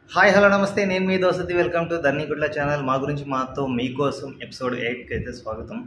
Hi hello నమస్తే నేను మీ దోసతి వెల్కమ్ టు ధర్నీగుడ్ల ఛానల్ మా గురించి మాతో మీకోసం ఎపిసోడ్ ఎయిట్కి అయితే స్వాగతం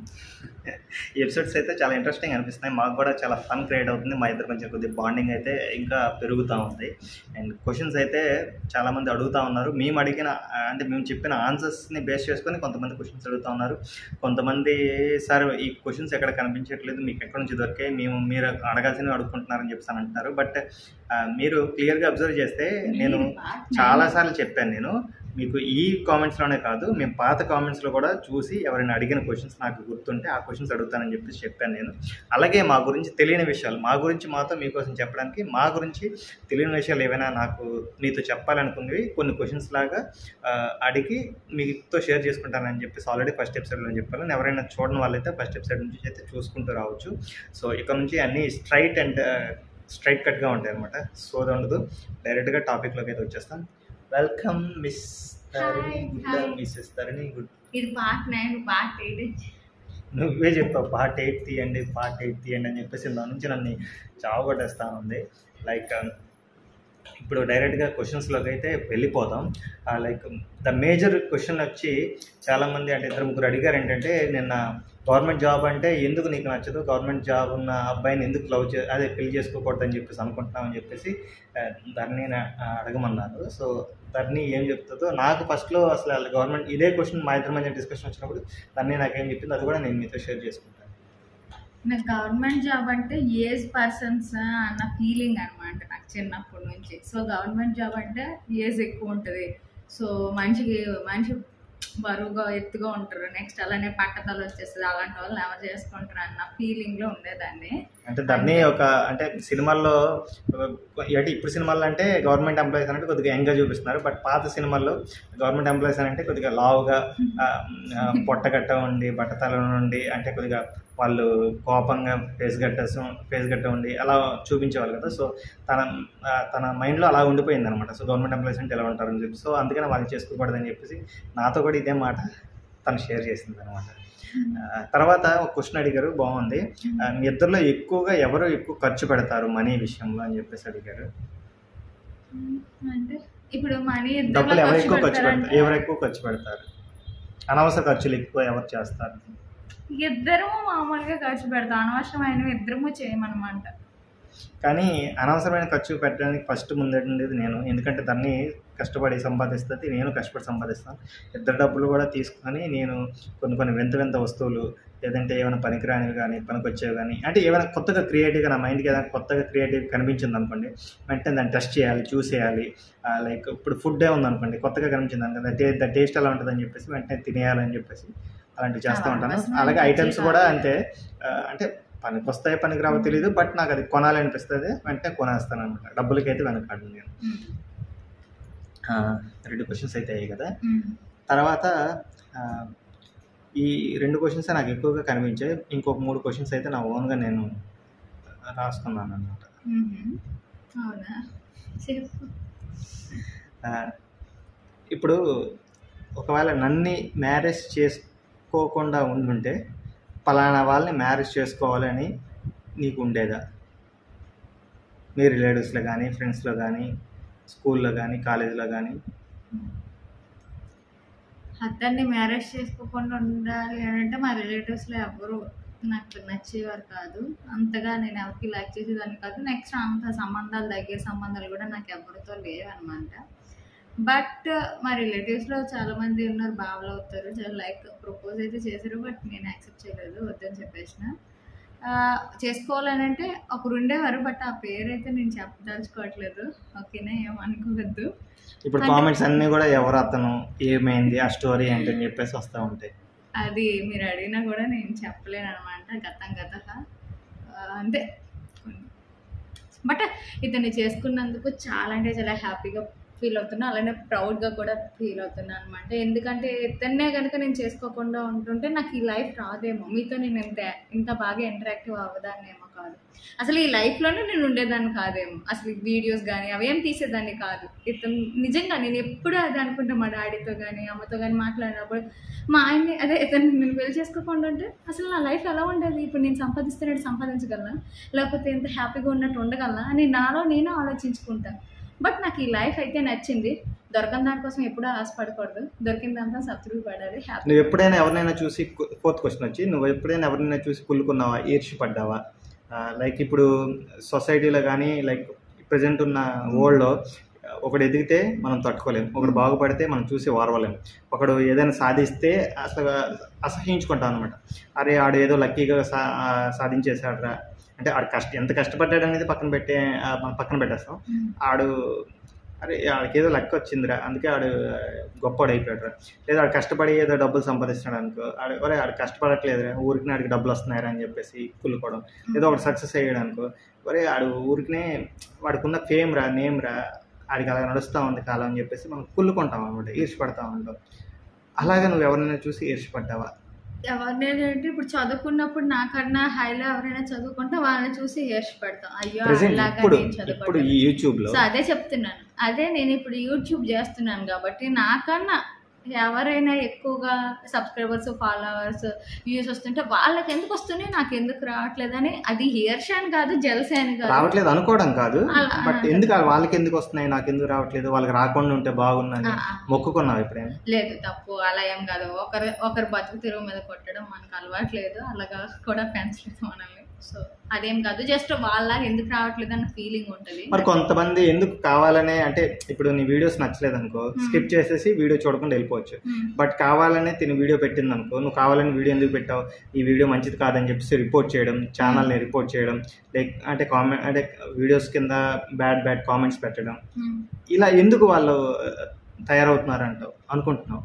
ఈ ఎపిసోడ్స్ అయితే చాలా ఇంట్రెస్టింగ్ అనిపిస్తున్నాయి మాకు కూడా చాలా ఫన్ క్రియేట్ అవుతుంది మా ఇద్దరు కొంచెం కొద్దిగా బాండింగ్ అయితే ఇంకా పెరుగుతూ ఉంది అండ్ క్వశ్చన్స్ అయితే చాలామంది అడుగుతూ ఉన్నారు మేము అడిగిన అంటే మేము చెప్పిన ఆన్సర్స్ని బేస్ చేసుకొని కొంతమంది క్వశ్చన్స్ అడుగుతూ ఉన్నారు కొంతమంది సార్ ఈ క్వశ్చన్స్ ఎక్కడ కనిపించట్లేదు మీకు ఎక్కడి నుంచి దొరికాయి మేము మీరు అడగాల్సినవి అడుగుకుంటున్నారని చెప్పి అని అంటున్నారు బట్ మీరు క్లియర్గా అబ్జర్వ్ చేస్తే నేను చాలాసార్లు చెప్పాను నేను మీకు ఈ కామెంట్స్లోనే కాదు మేము పాత కామెంట్స్లో కూడా చూసి ఎవరైనా అడిగిన క్వశ్చన్స్ నాకు గుర్తుంటే ఆ క్వశ్చన్స్ అడుగుతానని చెప్పేసి చెప్పాను నేను అలాగే మా గురించి తెలియని విషయాలు మా గురించి మాతో మీకోసం చెప్పడానికి మా గురించి తెలియని విషయాలు ఏవైనా నాకు మీతో చెప్పాలనుకున్నవి కొన్ని క్వశ్చన్స్ లాగా ఆ, అడిగి మీతో షేర్ చేసుకుంటానని చెప్పేసి ఆల్రెడీ ఫస్ట్ ఎపిసోడ్లో చెప్పాను ఎవరైనా చూడని వాళ్ళైతే ఫస్ట్ ఎపిసోడ్ నుంచి అయితే చూసుకుంటూ రావచ్చు సో ఇక్కడ నుంచి అన్నీ స్ట్రైట్ అండ్ స్ట్రైట్ కట్గా ఉంటాయి అనమాట సో ఉండదు డైరెక్ట్గా టాపిక్లోకి అయితే వచ్చేస్తాం welcome miss Tharani Hi, good hi. Missus Tharani good ఇది పార్ట్ నైన్ పార్ట్ ఎయిట్ నువ్వే చెప్పావు పార్ట్ ఎయిట్ తీయండి పార్ట్ ఎయిట్ తీయండి అని చెప్పేసి దాని నుంచి నన్ను చావగొట్టేస్తా ఉంది లైక్ ఇప్పుడు డైరెక్ట్గా క్వశ్చన్స్లోకి అయితే వెళ్ళిపోతాం లైక్ ద మేజర్ క్వశ్చన్ వచ్చి చాలామంది అంటే ఇద్దరు ముగ్గురు అడిగారు ఏంటంటే నిన్న గవర్నమెంట్ జాబ్ అంటే ఎందుకు నీకు నచ్చదు గవర్నమెంట్ జాబ్ ఉన్న అబ్బాయిని ఎందుకు లవ్ చే అదే పెళ్లి చేసుకోకూడదు అని చెప్పేసి అనుకుంటున్నామని చెప్పేసి ధర్ని అడగమన్నారు సో ధర్ని ఏం చెప్తుందో నాకు ఫస్ట్లో అసలు గవర్నమెంట్ ఇదే క్వశ్చన్ మా ఇద్దరి మధ్య డిస్కషన్ వచ్చినప్పుడు ధర్ని నాకేం చెప్పింది అది కూడా నేను మీతో షేర్ చేసుకుంటాను నాకు గవర్నమెంట్ జాబ్ అంటే ఏజ్ పర్సన్స్ అన్న ఫీలింగ్ అనమాట నాకు చిన్నప్పటి నుంచి సో గవర్నమెంట్ జాబ్ అంటే ఏజ్ ఎక్కువ ఉంటుంది సో మనిషికి మనిషి బరువుగా ఎత్తుగా ఉంటారు నెక్స్ట్ అలానే పట్టతలు వచ్చేస్తుంది అలాంటి వాళ్ళు ఎవరు చేసుకుంటారు అన్న ఫీలింగ్లో ఉండేదాన్ని అంటే దాన్ని ఒక అంటే సినిమాల్లో అంటే ఇప్పుడు సినిమాల్లో అంటే గవర్నమెంట్ ఎంప్లాయీస్ అంటే కొద్దిగా యంగ్గా చూపిస్తున్నారు బట్ పాత సినిమాల్లో గవర్నమెంట్ ఎంప్లాయీస్ అంటే కొద్దిగా లావుగా ఆ, ఆ, పొట్టగట్ట ఉండి బట్టతల ఉండి అంటే కొద్దిగా వాళ్ళు కోపంగా ఫేస్ గట్ట ఫేస్ గట్ట ఉండి అలా చూపించేవాళ్ళు కదా సో తన ఆ, తన మైండ్లో అలా ఉండిపోయింది అనమాట సో గవర్నమెంట్ ఎంప్లాయీస్ అంటే ఎలా ఉంటారని చెప్పి సో అందుకని వాళ్ళు చేసుకోకూడదని చెప్పేసి నాతో కూడా ఇదే మాట తను షేర్ చేసింది అనమాట తర్వాత ఒక క్వశ్చన్ అడిగారు బాగుంది ఆ, మీ ఇద్దరిలో ఎక్కువగా ఎవరు ఎక్కువ ఖర్చు పెడతారు మనీ విషయంలో అని చెప్పేసి అడిగారు అంటే ఇప్పుడు మనీ డబ్బులు ఎవరు ఎక్కువ ఖర్చు పెడతారు ఎవరు ఎక్కువ ఖర్చు పెడతారు అనవసర ఖర్చులు ఎక్కువ ఎవరు చేస్తారు ఇద్దరము మామూలుగా ఖర్చు పెడతాం అనవసరమైనవి ఇద్దరము చేయమన్నమాట కానీ అనవసరమైన ఖర్చు పెట్టడానికి ఫస్ట్ ముందుండేది నేను ఎందుకంటే దాన్ని కష్టపడి సంపాదిస్తుంది నేను కష్టపడి సంపాదిస్తాను ఇద్దరు డబ్బులు కూడా తీసుకొని నేను కొన్ని కొన్ని వింత వింత వస్తువులు లేదంటే ఏమైనా పనికిరానివి కానీ పనికొచ్చేవి కానీ అంటే ఏమైనా కొత్తగా క్రియేటివ్గా నా మైండ్కి ఏదైనా కొత్తగా క్రియేటివ్ కనిపించింది అనుకోండి వెంటనే దాన్ని టెస్ట్ చేయాలి చూసేయాలి లైక్ ఇప్పుడు ఫుడ్డే ఉందనుకోండి కొత్తగా కనిపించింది అనుకోండి టే ద టేస్ట్ ఎలా ఉంటుందని చెప్పేసి వెంటనే తినేయాలని చెప్పేసి అలాంటివి చేస్తూ ఉంటాను అలాగే ఐటమ్స్ కూడా అంతే ఆ, అంటే పనికి వస్తాయి పనికి రావో తెలియదు బట్ నాకు అది కొనాలనిపిస్తుంది వెంటనే కొనేస్తాను అనమాట డబ్బులకైతే వెనకాడు నేను ఆ, రెండు క్వశ్చన్స్ అయితే అయ్యాయి కదా తర్వాత ఆ, ఈ రెండు క్వశ్చన్స్ నాకు ఎక్కువగా కనిపించాయి ఇంకొక మూడు క్వశ్చన్స్ అయితే నా ఓన్గా నేను రాసుకున్నాను అనమాట అవునా చెప్పు ఇప్పుడు ఒకవేళ నన్ను మ్యారేజ్ చేసుకోకుండా ఉండుంటే పలానా వాళ్ళని మ్యారేజ్ చేసుకోవాలని నీకు ఉండేదా మీ రిలేటివ్స్లో కానీ ఫ్రెండ్స్లో కానీ స్కూల్లో కానీ కాలేజీలో కానీ అతన్ని మ్యారేజ్ చేసుకోకుండా ఉండాలి అని అంటే మా రిలేటివ్స్లో ఎవరు నాకు నచ్చేవారు కాదు అంతగా నేను ఎవరికి లైక్ చేసేదాన్ని కాదు నెక్స్ట్ అంత సంబంధాలు దగ్గర సంబంధాలు కూడా నాకు ఎవరితో లేవన్నమాట బట్ మా రిలేటివ్స్లో చాలామంది ఉన్నారు బావలు అవుతారు చాలా లైక్ ప్రపోజ్ అయితే చేశారు బట్ నేను యాక్సెప్ట్ చేయలేదు వద్దని చెప్పేసిన ఆ, చేసుకోవాలని అంటే ఒకరు ఉండేవారు బట్ ఆ పేరు అయితే నేను చెప్పదలుచుకోవట్లేదు ఓకేనా ఏమనుకోవద్దు ఇప్పుడు కామెంట్స్ అన్నీ కూడా ఎవరు అతను ఏమైంది ఆ స్టోరీ ఏంటని చెప్పేసి వస్తూ ఉంటాయి అది మీరు అడిగినా కూడా నేను చెప్పలేను అనమాట గతం గత అంతే బట్ ఇతన్ని చేసుకున్నందుకు చాలా అంటే చాలా హ్యాపీగా ఫీల్ అవుతున్నా అలానే ప్రౌడ్గా కూడా ఫీల్ అవుతున్నా అనమాట ఎందుకంటే ఇతన్నే కనుక నేను చేసుకోకుండా ఉంటుంటే నాకు ఈ లైఫ్ రాదేమో మీతో నేను ఇంత ఇంత బాగా ఇంటరాక్టివ్ అవ్వదాన్నేమో కాదు అసలు ఈ లైఫ్లోనే నేను ఉండేదాన్ని కాదేమో అసలు ఈ వీడియోస్ కానీ అవేం తీసేదాన్ని కాదు ఇతను నిజంగా నేను ఎప్పుడు అది అనుకుంటా మా డాడీతో కానీ అమ్మతో కానీ మాట్లాడినప్పుడు మా ఆయన్ని అదే ఇతను నేను పెళ్లి చేసుకోకుండా ఉంటే అసలు నా లైఫ్ ఎలా ఉండేది ఇప్పుడు నేను సంపాదిస్తున్నట్టు సంపాదించగలనా లేకపోతే ఎంత హ్యాపీగా ఉన్నట్టు ఉండగలనా అని నాలో నేను ఆలోచించుకుంటా బట్ నాకు ఈ లైఫ్ అయితే నచ్చింది దొరకని దానికోసం ఎప్పుడూ ఆశపడకూడదు దొరికిన దాంతో సబ్సిడీ పడాలి హ్యాపీ నువ్వు ఎప్పుడైనా ఎవరినైనా చూసి ఫోర్త్ క్వశ్చన్ వచ్చి నువ్వు ఎప్పుడైనా ఎవరినైనా చూసి కుళ్ళుకున్నావా ఈర్ష్య పడ్డావా లైక్ ఇప్పుడు సొసైటీలో కానీ లైక్ ప్రజెంట్ ఉన్న వరల్డ్లో ఒకడు ఎదిగితే మనం తట్టుకోలేం ఒకడు బాగుపడితే మనం చూసి ఓర్వలేం ఒకడు ఏదైనా సాధిస్తే అసలు అసహించుకుంటాం అనమాట అరే ఆడు ఏదో లక్కీగా సా ఆ, సాధించేశాడురా అంటే ఆడు కష్ట ఎంత కష్టపడ్డాడు అనేది పక్కన పెట్టే ఆ, మనం పక్కన పెట్టేస్తాం ఆడు అరే ఆడికి ఏదో లక్ వచ్చిందిరా అందుకే ఆడు గొప్పవాడు అయిపోయాడు లేదా ఆడు కష్టపడి ఏదో డబ్బులు సంపాదిస్తున్నాడు అనుకో ఆడు ఒరే ఆడు కష్టపడట్లేదురా ఊరికి ఆడికి డబ్బులు వస్తున్నాయరా అని చెప్పేసి కుళ్ళుకోవడం ఏదో ఒకటి సక్సెస్ అయ్యాడు అనుకో ఒరే ఆడు ఊరికినే వాడికి ఉన్న ఫేమ్ రా నేమ్ రా ఆడికి అలా నడుస్తూ ఉంది కాలం అని చెప్పేసి మనం కుళ్ళుకుంటాం అనమాట ఈర్ష్పడతా ఉంటాం అలాగే నువ్వు ఎవరినైనా చూసి ఈర్ష్పడ్డావా ఎవరినైనా అంటే ఇప్పుడు చదువుకున్నప్పుడు నాకన్నా హైలో ఎవరైనా చదువుకుంటే వాళ్ళని చూసి ఏర్పడతాం అయ్యో ప్రెసెంట్ అలాగా ఇప్పుడు నేను ఇప్పుడు చదువుకోవడం ఈ యూట్యూబ్లో సో అదే చెప్తున్నాను అదే నేను ఇప్పుడు యూట్యూబ్ చేస్తున్నాను కాబట్టి నాకన్నా ఎవరైనా ఎక్కువగా సబ్స్క్రైబర్స్ ఫాలోవర్స్ వ్యూస్ వస్తుంటే వాళ్ళకి ఎందుకు వస్తున్నాయి నాకు ఎందుకు రావట్లేదని అది హీర్ష అని కాదు జలసే అని కాదు రావట్లేదు అనుకోవడం కాదు అలా- బట్ ఎందుకు వాళ్ళకి ఎందుకు వస్తున్నాయి నాకు ఎందుకు రావట్లేదు వాళ్ళకి రాకుండా ఉంటే బాగుందని ఆ, ఆ. మొక్కుకున్నావు ఎప్పుడైనా లేదు తప్పు అలా ఏం కాదు ఒకరు ఒకరు బతుకు తెరువు మీద కొట్టడం మనకు అలవాట్లేదు అలాగా కూడా పెంచలేదు మనల్ని సో అదేం కాదు జస్ట్ వాళ్ళ ఎందుకు రావట్లేదు అన్న ఫీలింగ్ ఉంటుంది మరి కొంతమంది ఎందుకు కావాలనే అంటే ఇప్పుడు నీ వీడియోస్ నచ్చలేదు అనుకో స్కిప్ చేసేసి వీడియో చూడకుండా వెళ్ళిపోవచ్చు మ్మ్. బట్ కావాలనే తిని వీడియో పెట్టింది అనుకో నువ్వు కావాలని వీడియో ఎందుకు పెట్టావు ఈ వీడియో మంచిది కాదని చెప్పేసి రిపోర్ట్ చేయడం ఛానల్ని రిపోర్ట్ చేయడం లైక్ అంటే కామెంట్ అంటే వీడియోస్ కింద బ్యాడ్ బ్యాడ్ కామెంట్స్ పెట్టడం మ్మ్. ఇలా ఎందుకు వాళ్ళు తయారవుతున్నారంటావు అనుకుంటున్నావు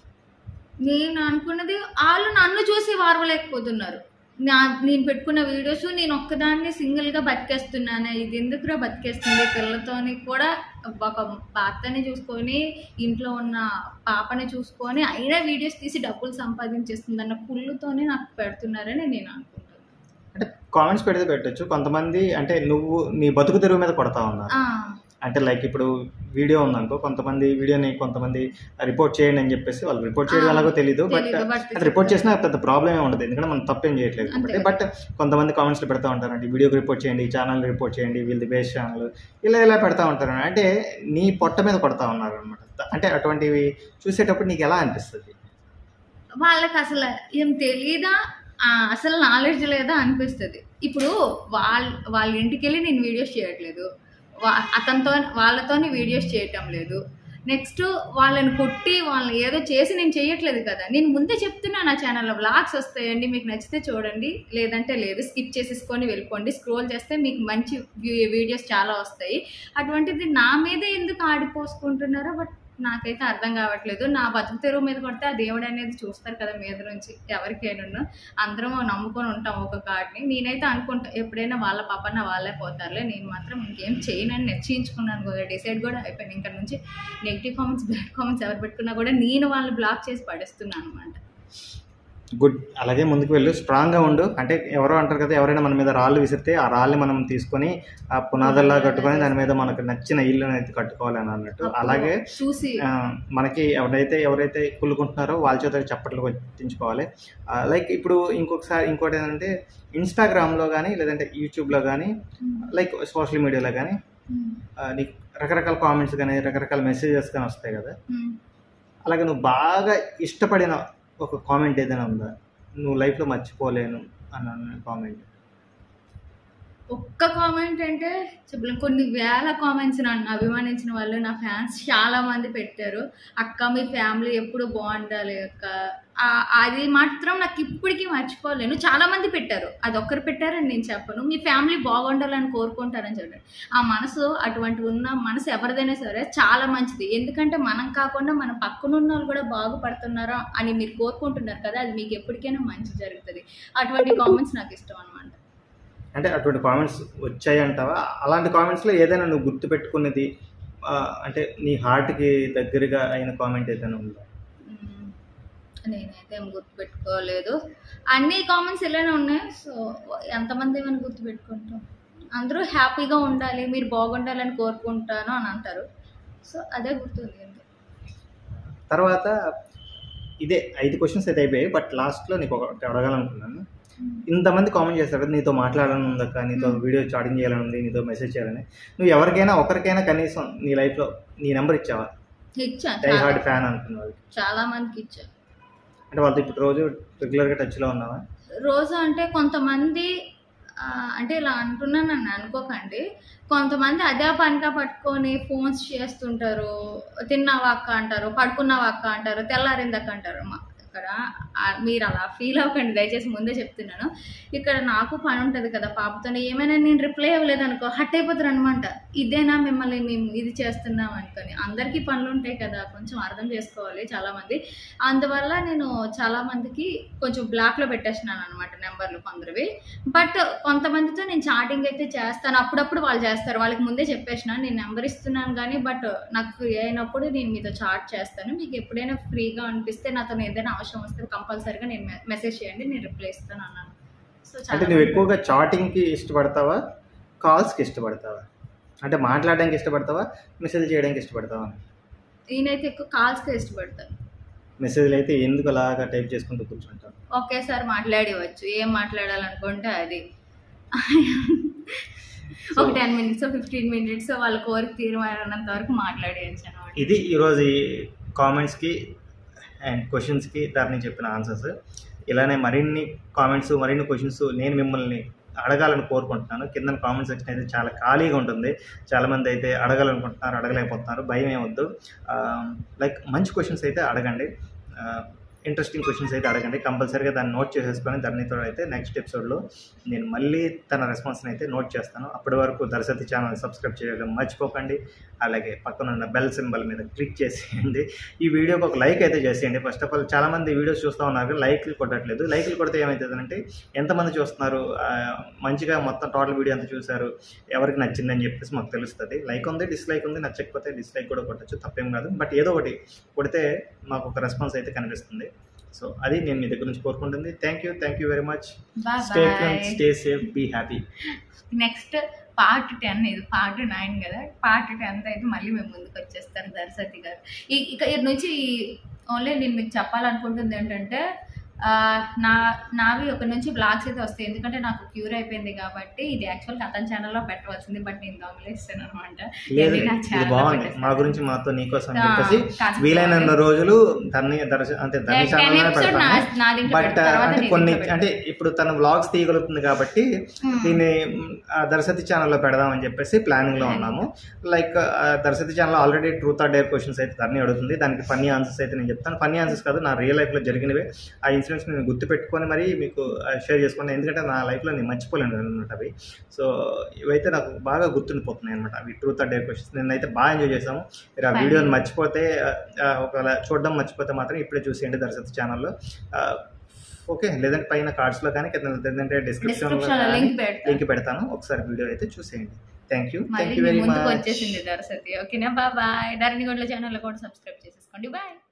నేను అనుకున్నది వాళ్ళు నన్ను చూసి వారవలేకపోతున్నారు నా నేను పెట్టుకున్న వీడియోస్ నేను ఒక్కదాన్ని సింగిల్గా బతికేస్తున్నాను ఇది ఎందుకురా బతికేస్తుంది పిల్లతోని కూడా ఒక భర్తని చూసుకొని ఇంట్లో ఉన్న పాపని చూసుకొని అయినా వీడియోస్ తీసి డబ్బులు సంపాదించేస్తుంది అన్న కుళ్ళుతోనే నాకు పెడుతున్నారని నేను అనుకుంటున్నాను అంటే కామెంట్స్ పెడితే పెట్టచ్చు కొంతమంది అంటే నువ్వు నీ బతుకు తెరువు మీద కొడతా ఉన్నారు ఆ, అంటే లైక్ ఇప్పుడు వీడియో ఉందనుకో కొంతమంది వీడియోని కొంతమంది రిపోర్ట్ చేయండి అని చెప్పేసి వాళ్ళు రిపోర్ట్ చేయడం ఆ, ఎలాగో తెలియదు బట్ తెలీదు, but అది రిపోర్ట్ చేసినా పెద్ద ప్రాబ్లం ఏమి ఉండదు ఎందుకంటే మనం తప్పేం చేయట్లేదు అంతే. కాబట్టి బట్ కొంతమంది కామెంట్స్లో పెడతా ఉంటారు అంటే వీడియోకి రిపోర్ట్ చేయండి ఛానల్ రిపోర్ట్ చేయండి వీళ్ళది బేస్ ఛానల్ ఇలా ఇలా పెడతా ఉంటారు అంటే నీ పొట్ట మీద కొడతా ఉన్నారు అనమాట అంటే అటువంటివి చూసేటప్పుడు నీకు ఎలా అనిపిస్తుంది వాళ్ళకి అసలు ఏం తెలీదా ఆ, అసలు నాలెడ్జ్ లేదా అనిపిస్తుంది ఇప్పుడు వాళ్ళ వాళ్ళ ఇంటికి వెళ్ళి నేను వీడియోస్ చేయట్లేదు వా- అతనితో వాళ్ళతోని వీడియోస్ చేయటం లేదు నెక్స్ట్ వాళ్ళని కొట్టి వాళ్ళని ఏదో చేసి నేను చేయట్లేదు కదా నేను ముందే చెప్తున్నా నా ఛానల్లో బ్లాగ్స్ వస్తాయండి మీకు నచ్చితే చూడండి లేదంటే లేదు స్కిప్ చేసేసుకొని వెళ్ళిపోండి స్క్రోల్ చేస్తే మీకు మంచి వీ- వీడియోస్ చాలా వస్తాయి అటువంటిది నా మీదే ఎందుకు ఆడిపోసుకుంటున్నారో బట్ నాకైతే అర్థం కావట్లేదు నా బతుకు తెరువు మీద కొడితే ఆ దేవుడు అనేది చూస్తారు కదా మీద నుంచి ఎవరికైనా అందరం నమ్ముకొని ఉంటాం ఒక కార్డ్ని నేనైతే అనుకుంటా ఎప్పుడైనా వాళ్ళ పాపన్న వాళ్ళే పోతారులే నేను మాత్రం ఇంకేం చేయనని నిశ్చయించుకున్నాను కూడా డిసైడ్ కూడా అయిపోయాను ఇంకా నుంచి నెగిటివ్ కామెంట్స్ బ్యాడ్ కామెంట్స్ ఎవరు పెట్టుకున్నా కూడా నేను వాళ్ళని బ్లాక్ చేసి పడేస్తున్నాను అనమాట గుడ్ అలాగే ముందుకు వెళ్ళు స్ట్రాంగ్గా ఉండు అంటే ఎవరో అంటారు కదా ఎవరైనా మన మీద రాళ్ళు విసిరితే ఆ రాళ్ళని మనం తీసుకొని ఆ పునాదల్లా కట్టుకొని దాని మీద మనకు నచ్చిన ఇల్లు అనేది కట్టుకోవాలని అన్నట్టు అలాగే చూసి ఆ, మనకి ఎవరైతే ఎవరైతే కుళ్ళుకుంటున్నారో వాళ్ళ చేత చప్పట్లు కొట్టించుకోవాలి లైక్ ఇప్పుడు ఇంకొకసారి ఇంకోటి ఏంటంటే ఇన్స్టాగ్రామ్లో కానీ లేదంటే యూట్యూబ్లో కానీ లైక్ సోషల్ మీడియాలో కానీ ఉమ్, నీకు రకరకాల కామెంట్స్ కానీ రకరకాల మెసేజెస్ కానీ వస్తాయి కదా ఉమ్. అలాగే నువ్వు బాగా ఇష్టపడిన ఒక కామెంట్ ఏదైనా ఉందా నువ్వు లైఫ్లో మర్చిపోలేను అన్న కామెంట్ ఒక్క కామెంట్ అంటే చెప్పలేం కొన్ని వేల కామెంట్స్ నన్ను అభిమానించిన వాళ్ళు నా ఫ్యాన్స్ చాలా మంది పెట్టారు అక్క మీ ఫ్యామిలీ ఎప్పుడు బాగుండాలి అక్క ఆ- అది మాత్రం నాకు ఇప్పటికీ మర్చిపోలేను చాలా మంది పెట్టారు అది ఒక్కరు పెట్టారని నేను చెప్పను మీ ఫ్యామిలీ బాగుండాలని కోరుకుంటారని చెప్పారు ఆ మనసు అటువంటి ఉన్న మనసు ఎవరిదైనా సరే చాలా మంచిది ఎందుకంటే మనం కాకుండా మన పక్కన ఉన్న వాళ్ళు కూడా బాగుపడుతున్నారా అని మీరు కోరుకుంటున్నారు కదా అది మీకు ఎప్పటికైనా మంచి జరుగుతుంది అటువంటి కామెంట్స్ నాకు ఇష్టం అనమాట అంటే అటువంటి కామెంట్స్ వచ్చాయి అంటావా అలాంటి కామెంట్స్లో ఏదైనా నువ్వు గుర్తుపెట్టుకున్నది ఆ, అంటే నీ హార్ట్కి దగ్గరగా అయిన కామెంట్ ఏదైనా ఉందా మ్మ్. నేనైతే ఏం గుర్తుపెట్టుకోలేదు అన్ని కామెంట్స్ ఇలానే ఉన్నాయి సో ఎంతమంది ఏమైనా గుర్తుపెట్టుకుంటాం అందరూ హ్యాపీగా ఉండాలి మీరు బాగుండాలని కోరుకుంటాను అని అంటారు సో అదే గుర్తుంది అంతే తర్వాత ఇదే ఐదు క్వశ్చన్స్ అయితే అయిపోయాయి బట్ లాస్ట్లో నీకు ఒకటి అడగాలనుకున్నాను ఇంతమంది కామెంట్ చేస్తారు కదా నీతో మాట్లాడాలని ఉందక్క నీతో Hmm. వీడియో చాటింగ్ చేయాలని ఉంది నీతో మెసేజ్ చేయాలని నువ్వు ఎవరికైనా ఒకరికైనా కనీసం నీ లైఫ్లో నీ నెంబర్ ఇచ్చావా ఇచ్చా డై చాలా హార్డ్ ఫ్యాన్ అనుకున్న వాళ్ళకి చాలా మందికి ఇచ్చా అంటే వాళ్ళతో ఇప్పుడు రోజు రెగ్యులర్గా టచ్లో ఉన్నావా రోజు అంటే కొంతమంది ఆ, అంటే ఇలా అంటున్నాను నన్ను అనుకోకండి కొంతమంది అదే పనిగా పట్టుకొని ఫోన్స్ చేస్తుంటారు తిన్నావా అక్క అంటారు పడుకున్నావా అక్క అంటారు తెల్లారిందక్క అంటారు మా ఇక్కడ ఆ, మీరు అలా ఫీల్ అవ్వకండి దయచేసి ముందే చెప్తున్నాను ఇక్కడ నాకు పని ఉంటుంది కదా పాపతోనే ఏమైనా నేను రిప్లై అవ్వలేదు అనుకో హట్ అయిపోతారు అనమాట ఇదేనా మిమ్మల్ని మేము ఇది చేస్తున్నాం అనుకొని అందరికీ పనులు ఉంటాయి కదా కొంచెం అర్థం చేసుకోవాలి చాలామంది అందువల్ల నేను చాలా మందికి కొంచెం బ్లాక్లో పెట్టేసినాను అనమాట నెంబర్లు కొందరివి బట్ కొంతమందితో నేను చాటింగ్ అయితే చేస్తాను అప్పుడప్పుడు వాళ్ళు చేస్తారు వాళ్ళకి ముందే చెప్పేసిన నేను నెంబర్ ఇస్తున్నాను కానీ బట్ నాకు ఫ్రీ అయినప్పుడు నేను మీతో చాట్ చేస్తాను మీకు ఎప్పుడైనా ఫ్రీగా అనిపిస్తే నాతో ఏదైనా అవసరం వస్తే కంపల్సరీగా నేను మెసేజ్ చేయండి నేను రిప్లై ఇస్తాను అన్నాను సో అంటే నువ్వు ఎక్కువగా చాటింగ్కి ఇష్టపడతావా కాల్స్కి ఇష్టపడతావా అంటే మాట్లాడడానికి ఇష్టపడతావా మెసేజ్ చేయడానికి ఇష్టపడతావా నేనైతే ఎక్కువ కాల్స్కే ఇష్టపడతాను మెసేజ్లు అయితే ఎందుకు అలాగా టైప్ చేసుకుంటూ కూర్చుంటావు ఒకేసారి మాట్లాడేవచ్చు ఏం మాట్లాడాలనుకుంటే అది ఒక టెన్ మినిట్స్ ఫిఫ్టీన్ మినిట్స్ వాళ్ళ కోరిక తీర్మానంత వరకు మాట్లాడేయచ్చు అనమాట ఇది ఈరోజు ఈ కామెంట్స్కి అండ్ క్వశ్చన్స్కి ధరణి చెప్పిన ఆన్సర్స్ ఇలానే మరిన్ని కామెంట్స్ మరిన్ని క్వశ్చన్స్ నేను మిమ్మల్ని అడగాలని కోరుకుంటున్నాను కింద కామెంట్ సెక్షన్ అయితే చాలా ఖాళీగా ఉంటుంది చాలామంది అయితే అడగాలనుకుంటున్నారు అడగలేకపోతున్నారు భయం ఏమొద్దు లైక్ మంచి క్వశ్చన్స్ అయితే అడగండి ఇంట్రెస్టింగ్ క్వశ్చన్స్ అయితే అడగండి కంపల్సరీగా దాన్ని నోట్ చేసేసుకొని ధరణితో అయితే నెక్స్ట్ ఎపిసోడ్లో నేను మళ్ళీ తన రెస్పాన్స్ని అయితే నోట్ చేస్తాను అప్పటి వరకు దర్శతి ఛానల్ సబ్స్క్రైబ్ చేయడం మర్చిపోకండి అలాగే పక్కన ఉన్న బెల్ సింబల్ మీద క్లిక్ చేసేయండి ఈ వీడియోకి ఒక లైక్ అయితే చేసేయండి ఫస్ట్ ఆఫ్ ఆల్ చాలామంది వీడియోస్ చూస్తూ ఉన్నారు లైక్లు కొట్టట్లేదు లైక్లు కొడితే ఏమవుతుందంటే ఎంతమంది చూస్తున్నారు ఆ, మంచిగా మొత్తం టోటల్ వీడియో అంతా చూశారు ఎవరికి నచ్చిందని చెప్పేసి మాకు తెలుస్తుంది లైక్ ఉంది డిస్లైక్ ఉంది నచ్చకపోతే డిస్లైక్ కూడా కొట్టచ్చు తప్పేం కాదు బట్ ఏదో ఒకటి కొడితే మాకు ఒక రెస్పాన్స్ అయితే కనిపిస్తుంది సో అది నేను మీ దగ్గర నుంచి కోరుకుంటుంది thank you thank you very much stay bye stay safe be happy next part ten ఇది పార్ట్ నైన్ కదా పార్ట్ టెన్త్ అయితే మళ్ళీ మేము ముందుకు వచ్చేస్తారు దర్శతి గారు ఈ- ఇక ఇటు నుంచి ఓన్లీ నేను మీకు చెప్పాలనుకుంటుంది ఏంటంటే ఆ, నా నావి ఒక నుంచి బ్లాగ్స్ అయితే వస్తాయి ఎందుకంటే నాకు క్యూర్ అయిపోయింది కాబట్టి ఇది యాక్చువల్గా అతని ఛానల్లో పెట్టవలసింది బట్ నేను దొంగలేస్తాను అనమాట లేదు ఇది నా ఇది channel లో బాగుంది పెట్టేస్తాను. మా గురించి మాతో నీకోసం అని ఆ, చెప్పేసి కాస్త వీలైనంత రోజులు దాన్ని దర్శ అంటే దాని Ten ఛానల్లోనే episode నా- పెడతాను నా దీంట్లో బట్ పెడతా, తర్వాత అంటే నీ కొన్ని దీంట్లో అంటే ఇప్పుడు తన వ్లాగ్స్ తీయగలుగుతుంది కాబట్టి Hmm. దీన్ని మ్, ఆ దర్శతి ఛానల్లో పెడదామని చెప్పేసి ప్లానింగ్ లో ఉన్నాము లైక్ ఆ దర్శతి channel already truth or dare questions అయితే ధరణి అడుగుతుంది దానికి ఫన్నీ ఆన్సర్స్ అయితే నేను చెప్తాను ఫన్నీ ఆన్సర్స్ కాదు నా రియల్ లైఫ్ లో జరిగినవే ఆ ఇన్సిడెంట్స్ నేను గుర్తు పెట్టుకొని మరి మీకు షేర్ చేసుకున్నాను ఎందుకంటే నా లైఫ్లో నేను మర్చిపోలేను అనమాట అవి సో ఇవైతే నాకు బాగా గుర్తుండిపోతున్నాయి అనమాట అవి ట్రూత్ ఆర్ డేర్ క్వశ్చన్స్ నేనైతే బాగా ఎంజాయ్ చేసాము మీరు ఆ Fine. వీడియోని మర్చిపోతే ఆ, ఒకవేళ చూడడం మర్చిపోతే మాత్రం ఇప్పుడే చూసేయండి దర్శతి ఛానల్లో ఓకే లేదంటే పైన కార్డ్స్లో కానీ కింద లేదంటే Description లో డిస్క్రిప్షన్లో link పెడతా. లింక్ పెడతాను ఒకసారి వీడియో అయితే చూసేయండి థ్యాంక్ యూ థ్యాంక్ మళ్ళీ యూ మీ వెరీ ముందుకు మచ్ వచ్చేసింది దర్శతి ఓకేనా బాయ్ ధరణిగొండల ఛానల్ కూడా సబ్స్క్రైబ్ చేసేసుకోండి బాయ్